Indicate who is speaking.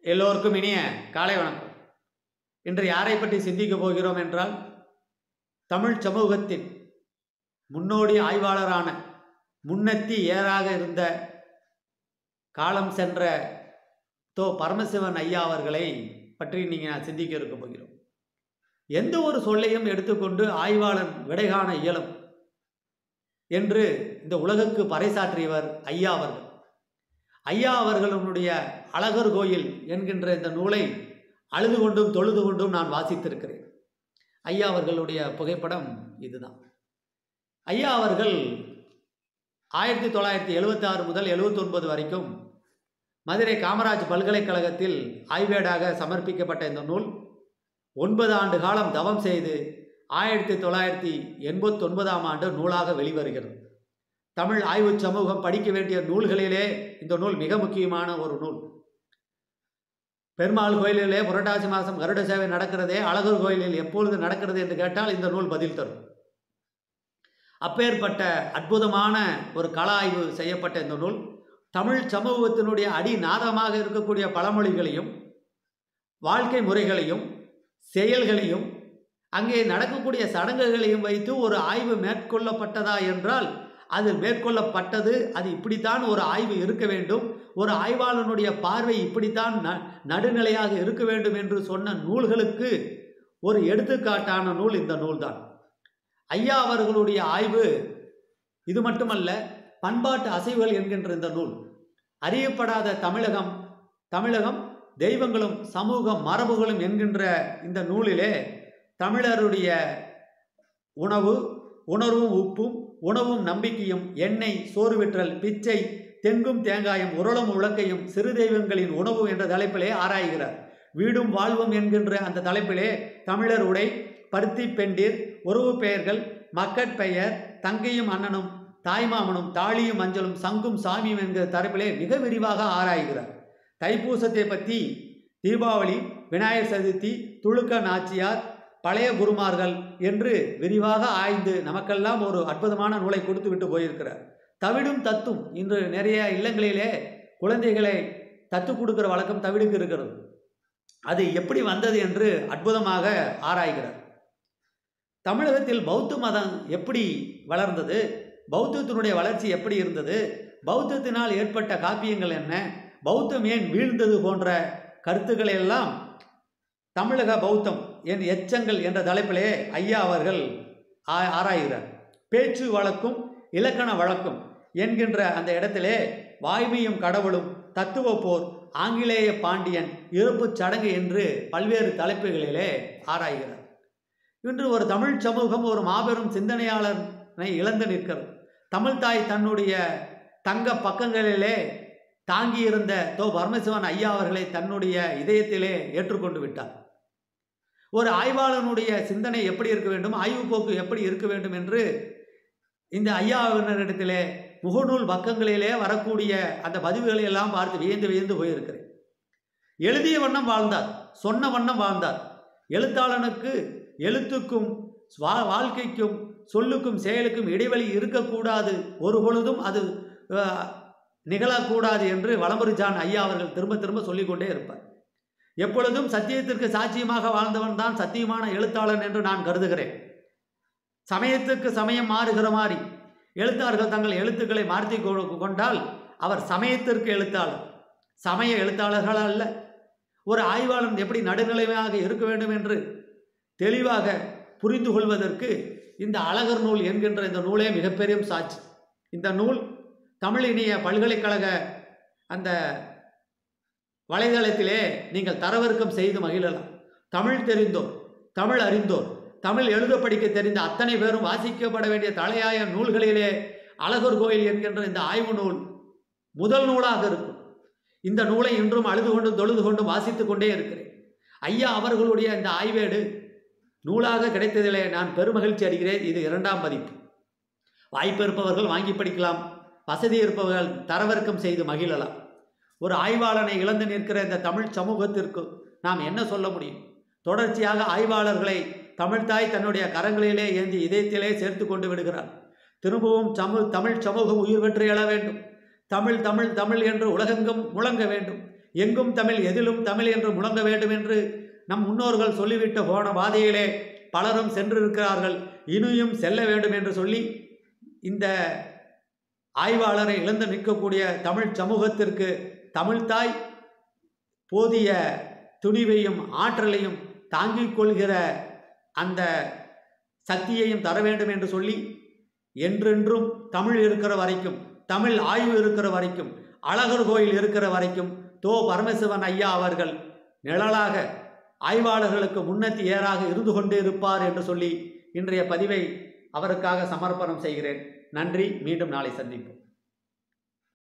Speaker 1: எல்லோருக்கும் இனிய காலை வணக்கம் இன்று யாரை பற்றி சிந்திக்கப் போகிறோம் என்றால் தமிழ் சமூகத்தின் முன்னோடி ஆய்வாளரான முன்னத்தி ஏறாக இருந்த காலம் சென்ற தோ பரமசிவன் ஐயா அவர்களை பற்றி நீங்கள் நான் சிந்திக்க இருக்க போகிறோம் எந்த ஒரு சொல்லையும் எடுத்துக்கொண்டு ஆய்வாளன் விடை காண இயலும் என்று இந்த உலகுக்கு பறைசாற்றியவர் ஐயா அவர்கள் ஐயா அவர்களுடைய அழகர் கோயில் என்கின்ற இந்த நூலை அழுது கொண்டும் தொழுது கொண்டும் நான் வாசித்திருக்கிறேன் ஐயா அவர்களுடைய புகைப்படம் இதுதான் ஐயா அவர்கள் ஆயிரத்தி தொள்ளாயிரத்தி எழுபத்தாறு முதல் எழுபத்தொன்பது வரைக்கும் மதுரை காமராஜ் பல்கலைக்கழகத்தில் ஆய்வேடாக சமர்ப்பிக்கப்பட்ட இந்த நூல் ஒன்பது ஆண்டு காலம் தவம் செய்து ஆயிரத்தி தொள்ளாயிரத்தி எண்பத்தொன்பதாம் ஆண்டு நூலாக வெளிவருகிறது தமிழ் ஆய்வு சமூகம் படிக்க வேண்டிய நூல்களிலே இந்த நூல் மிக முக்கியமான ஒரு நூல் பெருமாள் கோயிலிலே புரட்டாசி மாதம் கருட சேவை நடக்கிறதே அழகர் கோயிலில் எப்பொழுது நடக்கிறது என்று கேட்டால் இந்த நூல் பதில் தரும் அப்பேற்பட்ட அற்புதமான ஒரு கள ஆய்வு செய்யப்பட்ட இந்த நூல் தமிழ் சமூகத்தினுடைய அடிநாதமாக இருக்கக்கூடிய பழமொழிகளையும் வாழ்க்கை முறைகளையும் செயல்களையும் அங்கே நடக்கக்கூடிய சடங்குகளையும் வைத்து ஒரு ஆய்வு மேற்கொள்ளப்பட்டதா என்றால் அது மேற்கொள்ளப்பட்டது அது இப்படித்தான் ஒரு ஆய்வு இருக்க வேண்டும் ஒரு ஆய்வாளனுடைய பார்வை இப்படித்தான் ந நடுநிலையாக இருக்க வேண்டும் என்று சொன்ன நூல்களுக்கு ஒரு எடுத்துக்காட்டான நூல் இந்த நூல்தான் ஐயா அவர்களுடைய ஆய்வு இது மட்டுமல்ல பண்பாட்டு அசைவுகள் என்கின்ற இந்த நூல் அறியப்படாத தமிழகம் தமிழகம் தெய்வங்களும் சமூக மரபுகளும் என்கின்ற இந்த நூலிலே தமிழருடைய உணவு உணர்வும் உப்பும் உணவும் நம்பிக்கையும் எண்ணெய் சோறு விற்றல் பிச்சை தெங்கும் தேங்காயும் உரளும் உலக்கையும் சிறு தெய்வங்களின் உணவு என்ற தலைப்பிலே ஆராய்கிறார் வீடும் வாழ்வும் என்கின்ற அந்த தலைப்பிலே தமிழர் உடை பருத்தி பெண்டிர் உறவு பெயர்கள் மக்கட்பெயர் தங்கையும் அண்ணனும் தாய்மாமனும் தாலியும் மஞ்சளும் சங்கும் சாமியும் என்கிற தரப்பிலே மிக விரிவாக ஆராய்கிறார் தைப்பூசத்தை பற்றி தீபாவளி விநாயகர் சதுர்த்தி துளுக்க நாச்சியார் பழைய குருமார்கள் என்று விரிவாக ஆய்ந்து நமக்கெல்லாம் ஒரு அற்புதமான நூலை கொடுத்து விட்டு போயிருக்கிறார் தவிடும் தத்தும் இன்று நிறைய இல்லங்களிலே குழந்தைகளை தத்து கொடுக்கிற வழக்கம் தவிடுக்கு இருக்கிறது அது எப்படி வந்தது என்று அற்புதமாக ஆராய்கிறார் தமிழகத்தில் பௌத்த மதம் எப்படி வளர்ந்தது பௌத்தத்தினுடைய வளர்ச்சி எப்படி இருந்தது பௌத்தத்தினால் ஏற்பட்ட காப்பியங்கள் என்ன பௌத்தம் ஏன் வீழ்ந்தது போன்ற கருத்துக்களை எல்லாம் தமிழக பௌத்தம் என் எச்சங்கள் என்ற தலைப்பிலே ஐயா அவர்கள் ஆராய்கிறார் பேச்சு வழக்கும் இலக்கண வழக்கும் என்கின்ற அந்த இடத்திலே வாய்மையும் கடவுளும் தத்துவ போர் ஆங்கிலேய பாண்டியன் இருப்புச் சடங்கு என்று பல்வேறு தலைப்புகளிலே ஆராய்கிறார் இன்று ஒரு தமிழ் சமூகம் ஒரு மாபெரும் சிந்தனையாளனை இழந்து நிற்கிறது தமிழ்தாய் தன்னுடைய தங்க பக்கங்களிலே தாங்கியிருந்த தோ பரமசிவன் ஐயா அவர்களை தன்னுடைய இதயத்திலே ஏற்றுக்கொண்டு விட்டார் ஒரு ஆய்வாளனுடைய சிந்தனை எப்படி இருக்க வேண்டும் ஆய்வு போக்கு எப்படி இருக்க வேண்டும் என்று இந்த ஐயாவினரிடத்திலே முகநூல் பக்கங்களிலே வரக்கூடிய அந்த பதிவுகளை எல்லாம் பார்த்து வியந்து வியந்து போயிருக்கிறேன் எழுதிய வண்ணம் வாழ்ந்தார் சொன்ன வண்ணம் வாழ்ந்தார் எழுத்தாளனுக்கு எழுத்துக்கும் வாழ்க்கைக்கும் சொல்லுக்கும் செயலுக்கும் இடைவெளி இருக்கக்கூடாது ஒரு பொழுதும் அது நிகழக்கூடாது என்று வளம்புரி ஜான் ஐயா அவர்கள் திரும்ப திரும்ப சொல்லிக்கொண்டே இருப்பார் எப்பொழுதும் சத்தியத்திற்கு சாட்சியமாக வாழ்ந்தவன் தான் சத்தியமான எழுத்தாளன் என்று நான் கருதுகிறேன் சமயத்துக்கு சமயம் மாறுகிற மாதிரி எழுத்தாளர்கள் தங்கள் எழுத்துக்களை மாற்றி கொண்டால் அவர் சமயத்திற்கு எழுத்தாளர் சமய எழுத்தாளர்கள் அல்ல ஒரு ஆய்வாளன் எப்படி நடுநிலைமையாக இருக்க வேண்டும் என்று தெளிவாக புரிந்து கொள்வதற்கு இந்த அழகர் நூல் என்கின்ற இந்த நூலே மிகப்பெரிய சாட்சி இந்த நூல் தமிழ் இணைய பல்கலைக்கழக அந்த வலைதளத்திலே நீங்கள் தரவிறக்கம் செய்து மகிழலாம் தமிழ் தெரிந்தோர் தமிழ் அறிந்தோர் தமிழ் எழுத படிக்க தெரிந்த அத்தனை பேரும் வாசிக்கப்பட வேண்டிய தலையாய நூல்களிலே அழகர் கோயில் என்கின்ற இந்த ஆய்வு நூல் முதல் நூலாக இருக்கும் இந்த நூலை இன்றும் அழுது கொண்டு தொழுது கொண்டு வாசித்து கொண்டே இருக்கிறேன் ஐயா அவர்களுடைய இந்த ஆய்வேடு நூலாக கிடைத்ததிலே நான் பெருமகிழ்ச்சி அடைகிறேன் இது இரண்டாம் பதிப்பு வாய்ப்பு இருப்பவர்கள் வாங்கி படிக்கலாம் வசதி இருப்பவர்கள் தரவிறக்கம் செய்து மகிழலாம் ஒரு ஆய்வாளனை இழந்து நிற்கிற இந்த தமிழ் சமூகத்திற்கு நாம் என்ன சொல்ல முடியும் தொடர்ச்சியாக ஆய்வாளர்களை தமிழ்தாய் தன்னுடைய கரங்களிலே ஏந்தி இதயத்திலே சேர்த்து கொண்டு விடுகிறார் திரும்பவும் தமிழ் தமிழ் சமூகம் உயிர் பெற்று எழ வேண்டும் தமிழ் தமிழ் தமிழ் என்று உலகெங்கும் முழங்க வேண்டும் எங்கும் தமிழ் எதிலும் தமிழ் என்று முழங்க வேண்டும் என்று நம் முன்னோர்கள் சொல்லிவிட்டு போன பாதையிலே பலரும் சென்றிருக்கிறார்கள் இனியும் செல்ல வேண்டும் என்று சொல்லி இந்த ஆய்வாளரை இழந்து நிற்கக்கூடிய தமிழ் சமூகத்திற்கு தமிழ்தாய் போதிய துணிவையும் ஆற்றலையும் தாங்கிக் கொள்கிற அந்த சக்தியையும் தர வேண்டும் என்று சொல்லி என்றென்றும் தமிழ் இருக்கிற வரைக்கும் தமிழ் ஆய்வு இருக்கிற வரைக்கும் அழகர் கோயில் இருக்கிற வரைக்கும் தோ பரமசிவன் ஐயா அவர்கள் நிழலாக ஆய்வாளர்களுக்கு முன்னத்தி ஏறாக இருந்து கொண்டே இருப்பார் என்று சொல்லி இன்றைய பதிவை அவருக்காக சமர்ப்பணம் செய்கிறேன் நன்றி மீண்டும் நாளை சந்திப்போம்